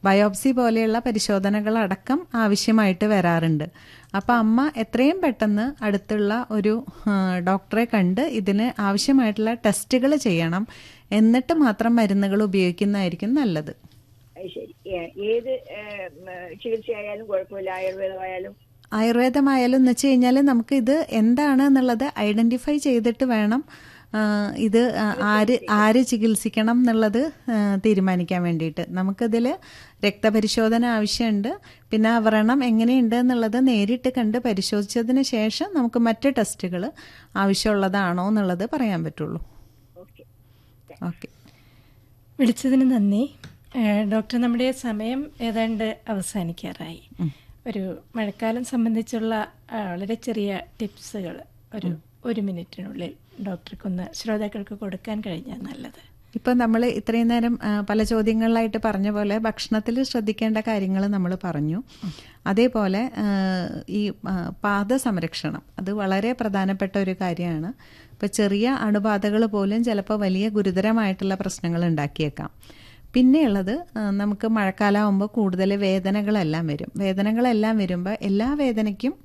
biopsy പോലെയുള്ള പരിശോധനകൾ അടക്കം ആവശ്യമായിട്ട് വരാറുണ്ട് അപ്പോൾ അമ്മ എത്രയും പെട്ടെന്ന് അടുത്തുള്ള ഒരു ആ, ഡോക്ടറെ കണ്ട് ഇതിന് ആവശ്യമായിട്ടുള്ള ടെസ്റ്റുകൾ ചെയ്യണം എന്നിട്ട് മാത്രം മരുന്നുകൾ ഉപയോഗിക്കുന്നതായിരിക്കും നല്ലത് അത് ശരി ഏ- ഏത് ഏ, ഉം, ചികിത്സയായാലും കുഴപ്പമില്ല ആയുർവേദമായാലും ആയുർവേദമായാലും എന്ന് വെച്ച് കഴിഞ്ഞാൽ നമുക്ക് ഇത് എന്താണ് എന്നുള്ളത് ഐഡന്റിഫൈ ചെയ്തിട്ട് വേണം ആ, ഇത് ആ, ആര് ആര് ചികിത്സിക്കണം എന്നുള്ളത് ആ, തീരുമാനിക്കാൻ വേണ്ടിയിട്ട് നമുക്കിതിൽ രക്തപരിശോധന ആവശ്യമുണ്ട് പിന്നെ ആ വ്രണം എങ്ങനെയുണ്ട് എന്നുള്ളത് നേരിട്ട് കണ്ട് പരിശോധിച്ചതിന് ശേഷം നമുക്ക് മറ്റ് ടെസ്റ്റുകൾ ആവശ്യമുള്ളതാണോ എന്നുള്ളത് പറയാൻ പറ്റുള്ളൂ ഓക്കെ ഓക്കെ വിളിച്ചതിന് നന്ദി ഏഹ് ഡോക്ടർ നമ്മുടെ സമയം ഏതാണ്ട് അവസാനിക്കാറായി ഒരു മഴക്കാലം സംബന്ധിച്ചുള്ള ആ, വളരെ ചെറിയ ടിപ്സുകൾ ഒരു ഒരു മിനിറ്റിനുള്ളിൽ ഡോക്ടർക്കൊന്ന് ശ്രോതാക്കൾക്ക് കൊടുക്കാൻ കഴിഞ്ഞാൽ നല്ലത് ഇപ്പം നമ്മൾ ഇത്രയും നേരം ആ, പല ചോദ്യങ്ങളിലായിട്ട് പറഞ്ഞ പോലെ ഭക്ഷണത്തിൽ ശ്രദ്ധിക്കേണ്ട കാര്യങ്ങൾ നമ്മൾ പറഞ്ഞു അതേപോലെ ആ, ഈ ആ, പാദ സംരക്ഷണം അത് വളരെ പ്രധാനപ്പെട്ട ഒരു കാര്യമാണ് ഇപ്പം ചെറിയ അണുബാധകൾ പോലും ചിലപ്പോൾ വലിയ ഗുരുതരമായിട്ടുള്ള പ്രശ്നങ്ങൾ ഉണ്ടാക്കിയേക്കാം പിന്നെയുള്ളത് ആ, നമുക്ക് മഴക്കാലമാകുമ്പോൾ കൂടുതൽ വേദനകളെല്ലാം വരും വേദനകളെല്ലാം വരുമ്പോൾ എല്ലാ വേദനയ്ക്കും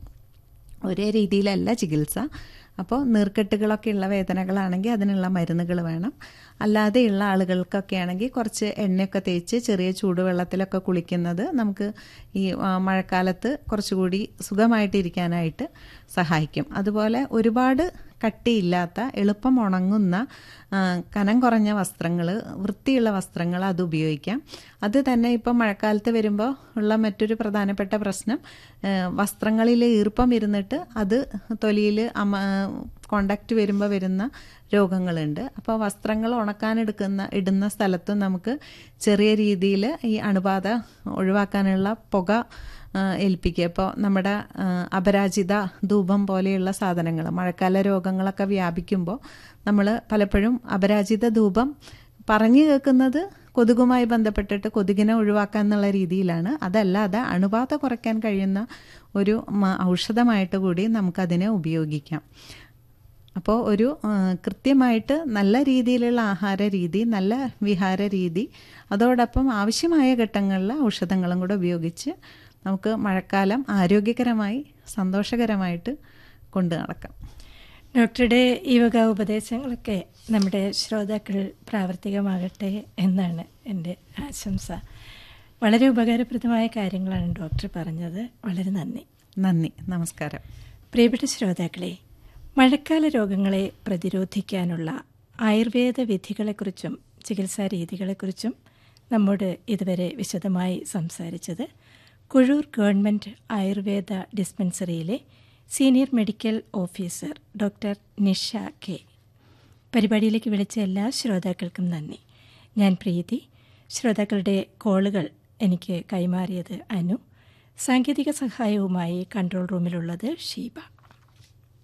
ഒരേ രീതിയിലല്ല ചികിത്സ അപ്പോൾ നീർക്കെട്ടുകളൊക്കെ ഉള്ള വേദനകളാണെങ്കിൽ അതിനുള്ള മരുന്നുകൾ വേണം അല്ലാതെയുള്ള ആളുകൾക്കൊക്കെ ആണെങ്കിൽ കുറച്ച് എണ്ണയൊക്കെ തേച്ച് ചെറിയ ചൂടുവെള്ളത്തിലൊക്കെ കുളിക്കുന്നത് നമുക്ക് ഈ ആ, മഴക്കാലത്ത് കുറച്ചുകൂടി സുഖമായിട്ടിരിക്കാനായിട്ട് സഹായിക്കും അതുപോലെ ഒരുപാട് കട്ടിയില്ലാത്ത എളുപ്പം ഉണങ്ങുന്ന ആ, കനം കുറഞ്ഞ വസ്ത്രങ്ങൾ വൃത്തിയുള്ള വസ്ത്രങ്ങൾ അത് ഉപയോഗിക്കാം അത് തന്നെ ഇപ്പം മഴക്കാലത്ത് വരുമ്പോൾ ഉള്ള മറ്റൊരു പ്രധാനപ്പെട്ട പ്രശ്നം ആ, വസ്ത്രങ്ങളിൽ ഈർപ്പം ഇരുന്നിട്ട് അത് തൊലിയിൽ അമ കോണ്ടാക്റ്റ് വരുമ്പോൾ വരുന്ന രോഗങ്ങളുണ്ട് അപ്പോൾ വസ്ത്രങ്ങൾ ഉണക്കാനെടുക്കുന്ന ഇടുന്ന സ്ഥലത്തും നമുക്ക് ചെറിയ രീതിയിൽ ഈ അണുബാധ ഒഴിവാക്കാനുള്ള പുക ആ, ഏൽപ്പിക്കുക ഇപ്പോൾ നമ്മുടെ ആ, അപരാജിത ധൂപം പോലെയുള്ള സാധനങ്ങൾ മഴക്കാല രോഗങ്ങളൊക്കെ വ്യാപിക്കുമ്പോൾ നമ്മൾ പലപ്പോഴും അപരാജിത ധൂപം പറഞ്ഞു കേൾക്കുന്നത് കൊതുകുമായി ബന്ധപ്പെട്ടിട്ട് കൊതുകിനെ ഒഴിവാക്കുക എന്നുള്ള രീതിയിലാണ് അതല്ലാതെ അണുബാധ കുറയ്ക്കാൻ കഴിയുന്ന ഒരു മ- ഔഷധമായിട്ട് കൂടി നമുക്കതിനെ ഉപയോഗിക്കാം അപ്പോൾ ഒരു ആ, കൃത്യമായിട്ട് നല്ല രീതിയിലുള്ള ആഹാര രീതി നല്ല വിഹാര രീതി അതോടൊപ്പം ആവശ്യമായ ഘട്ടങ്ങളിൽ ഔഷധങ്ങളും കൂടെ ഉപയോഗിച്ച് നമുക്ക് മഴക്കാലം ആരോഗ്യകരമായി സന്തോഷകരമായിട്ട് കൊണ്ടു നടക്കാം ഡോക്ടറുടെ ഈ വക ഉപദേശങ്ങളൊക്കെ നമ്മുടെ ശ്രോതാക്കൾ പ്രാവർത്തികമാകട്ടെ എന്നാണ് എൻ്റെ ആശംസ വളരെ ഉപകാരപ്രദമായ കാര്യങ്ങളാണ് ഡോക്ടർ പറഞ്ഞത് വളരെ നന്ദി നന്ദി നമസ്കാരം പ്രിയപ്പെട്ട ശ്രോതാക്കളെ മഴക്കാല രോഗങ്ങളെ പ്രതിരോധിക്കാനുള്ള ആയുർവേദ വിധികളെക്കുറിച്ചും ചികിത്സാ രീതികളെക്കുറിച്ചും നമ്മോട് ഇതുവരെ വിശദമായി സംസാരിച്ചത് കുഴൂർ ഗവൺമെൻറ് ആയുർവേദ ഡിസ്പെൻസറിയിലെ senior medical officer doctor Nisha K പരിപാടിയിലേക്ക് വിളിച്ച എല്ലാ ശ്രോതാക്കൾക്കും നന്ദി ഞാൻ പ്രീതി ശ്രോതാക്കളുടെ കോളുകൾ എനിക്ക് കൈമാറിയത് അനു സാങ്കേതിക സഹായവുമായി കൺട്രോൾ റൂമിലുള്ളത് ഷീബ